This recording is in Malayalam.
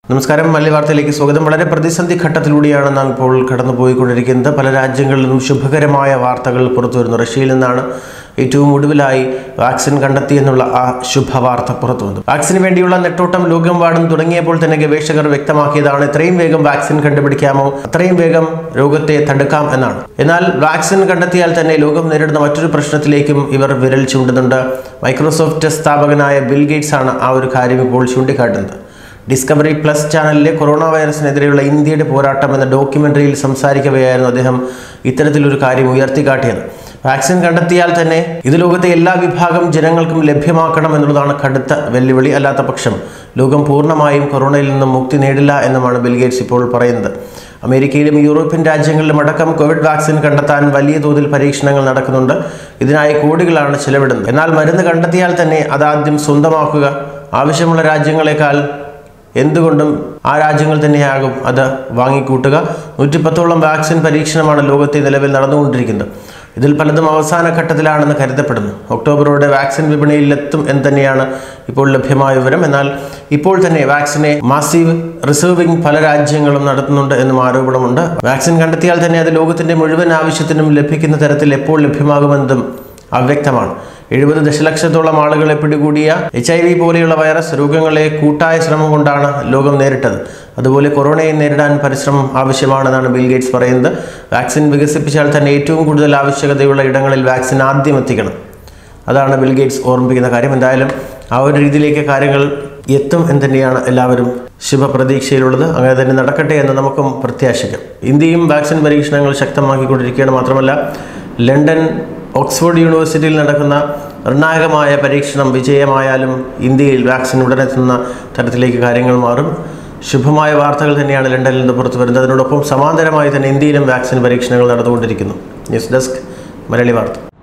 നമസ്കാരം മല്ലി വാർത്തയിലേക്ക് സ്വാഗതം വളരെ പ്രതിസന്ധി ഘട്ടത്തിലൂടെയാണ് നാം ഇപ്പോൾ കടന്നുപോയിക്കൊണ്ടിരിക്കുന്നത് പല രാജ്യങ്ങളിൽ നിന്നും ശുഭകരമായ വാർത്തകൾ പുറത്തു വരുന്നു റഷ്യയിൽ നിന്നാണ് ഏറ്റവും ഒടുവിലായി വാക്സിൻ കണ്ടെത്തിയെന്നുള്ള ആ ശുഭവാർത്ത പുറത്തു വന്നു വാക്സിന് വേണ്ടിയുള്ള നെട്ടോട്ടം ലോകമെമ്പാടും തുടങ്ങിയപ്പോൾ തന്നെ ഗവേഷകർ വ്യക്തമാക്കിയതാണ് ഇത്രയും വേഗം വാക്സിൻ കണ്ടുപിടിക്കാമോ അത്രയും വേഗം രോഗത്തെ തടുക്കാം എന്നാണ് എന്നാൽ വാക്സിൻ കണ്ടെത്തിയാൽ തന്നെ ലോകം നേരിടുന്ന മറ്റൊരു പ്രശ്നത്തിലേക്കും ഇവർ വിരൽ ചൂണ്ടുന്നുണ്ട് മൈക്രോസോഫ്റ്റ് സ്ഥാപകനായ ബിൽ ഗേറ്റ്സ് ആണ് ആ ഒരു കാര്യം ഇപ്പോൾ ചൂണ്ടിക്കാട്ടുന്നത് ഡിസ്കവറി പ്ലസ് ചാനലിലെ കൊറോണ വൈറസിനെതിരെയുള്ള ഇന്ത്യയുടെ പോരാട്ടം എന്ന ഡോക്യുമെൻ്ററിയിൽ സംസാരിക്കവെയായിരുന്നു അദ്ദേഹം ഇത്തരത്തിലൊരു കാര്യം ഉയർത്തിക്കാട്ടിയത് വാക്സിൻ കണ്ടെത്തിയാൽ തന്നെ ഇത് ലോകത്തെ എല്ലാ വിഭാഗം ജനങ്ങൾക്കും ലഭ്യമാക്കണം എന്നുള്ളതാണ് കടുത്ത വെല്ലുവിളി അല്ലാത്ത പക്ഷം ലോകം പൂർണ്ണമായും കൊറോണയിൽ നിന്നും മുക്തി നേടില്ല എന്നുമാണ് ബിൽഗേറ്റ്സ് ഇപ്പോൾ പറയുന്നത് അമേരിക്കയിലും യൂറോപ്യൻ രാജ്യങ്ങളിലും അടക്കം കോവിഡ് വാക്സിൻ കണ്ടെത്താൻ വലിയ തോതിൽ പരീക്ഷണങ്ങൾ നടക്കുന്നുണ്ട് ഇതിനായി കോടികളാണ് ചെലവിടുന്നത് എന്നാൽ മരുന്ന് കണ്ടെത്തിയാൽ തന്നെ അതാദ്യം സ്വന്തമാക്കുക ആവശ്യമുള്ള രാജ്യങ്ങളെക്കാൾ എന്തുകൊണ്ടും ആ രാജ്യങ്ങൾ തന്നെയാകും അത് വാങ്ങിക്കൂട്ടുക നൂറ്റിപ്പത്തോളം വാക്സിൻ പരീക്ഷണമാണ് ലോകത്തെ നിലവിൽ നടന്നുകൊണ്ടിരിക്കുന്നത് ഇതിൽ പലതും അവസാന ഘട്ടത്തിലാണെന്ന് കരുതപ്പെടുന്നു ഒക്ടോബറോടെ വാക്സിൻ വിപണിയിലെത്തും എന്ന് തന്നെയാണ് ഇപ്പോൾ ലഭ്യമായ വിവരം എന്നാൽ ഇപ്പോൾ തന്നെ വാക്സിനെ മാസീവ് റിസർവിംഗ് പല രാജ്യങ്ങളും നടത്തുന്നുണ്ട് എന്നും ആരോപണമുണ്ട് വാക്സിൻ കണ്ടെത്തിയാൽ തന്നെ അത് ലോകത്തിന്റെ മുഴുവൻ ആവശ്യത്തിനും ലഭിക്കുന്ന തരത്തിൽ എപ്പോൾ ലഭ്യമാകുമെന്നതും അവ്യക്തമാണ് എഴുപത് ദശലക്ഷത്തോളം ആളുകളെ പിടികൂടിയ എച്ച് ഐ വി പോലെയുള്ള വൈറസ് രോഗങ്ങളെ കൂട്ടായ ശ്രമം കൊണ്ടാണ് ലോകം നേരിട്ടത് അതുപോലെ കൊറോണയെ നേരിടാൻ പരിശ്രമം ആവശ്യമാണെന്നാണ് ബിൽ ഗേറ്റ്സ് പറയുന്നത് വാക്സിൻ വികസിപ്പിച്ചാൽ തന്നെ ഏറ്റവും കൂടുതൽ ആവശ്യകതയുള്ള ഇടങ്ങളിൽ വാക്സിൻ ആദ്യം എത്തിക്കണം അതാണ് ബിൽ ഗേറ്റ്സ് ഓർമ്മിപ്പിക്കുന്ന കാര്യം എന്തായാലും ആ ഒരു രീതിയിലേക്ക് കാര്യങ്ങൾ എത്തും എന്ന് തന്നെയാണ് എല്ലാവരും ശുഭപ്രതീക്ഷയിലുള്ളത് അങ്ങനെ തന്നെ നടക്കട്ടെ എന്ന് നമുക്കും പ്രത്യാശിക്കാം ഇന്ത്യയും വാക്സിൻ പരീക്ഷണങ്ങൾ ശക്തമാക്കിക്കൊണ്ടിരിക്കുകയാണ് മാത്രമല്ല ലണ്ടൻ ഓക്സ്ഫോർഡ് യൂണിവേഴ്സിറ്റിയിൽ നടക്കുന്ന നിർണായകമായ പരീക്ഷണം വിജയമായാലും ഇന്ത്യയിൽ വാക്സിൻ ഉടനെത്തുന്ന തരത്തിലേക്ക് കാര്യങ്ങൾ മാറും ശുഭമായ വാർത്തകൾ തന്നെയാണ് ലണ്ടനിൽ നിന്ന് പുറത്തു വരുന്നത് അതിനോടൊപ്പം സമാന്തരമായി തന്നെ ഇന്ത്യയിലും വാക്സിൻ പരീക്ഷണങ്ങൾ നടന്നുകൊണ്ടിരിക്കുന്നു ന്യൂസ് ഡെസ്ക് മലയാളി വാർത്ത